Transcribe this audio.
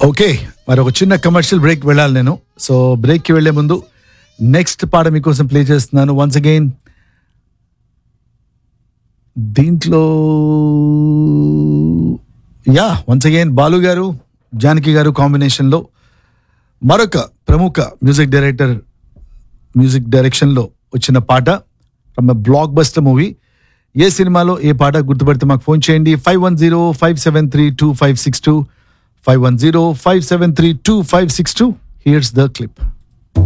okay మరి ఒక చిన్న కమర్షియల్ బ్రేక్ వెళ్ళాలి నేను సో బ్రేక్కి వెళ్లే ముందు నెక్స్ట్ పాట మీకోసం ప్లే చేస్తున్నాను వన్స్ అగైన్ దీంట్లో యా వన్స్ అగైన్ బాలు గారు జానకి గారు కాంబినేషన్లో మరొక ప్రముఖ మ్యూజిక్ డైరెక్టర్ మ్యూజిక్ డైరెక్షన్లో వచ్చిన పాట ఫ్రమ్ బ్లాక్ బస్టర్ మూవీ ఏ సినిమాలో ఏ పాట గుర్తుపడితే మాకు ఫోన్ చేయండి five one zero five seven three two five six two five one zero five seven three two five six two here's the clip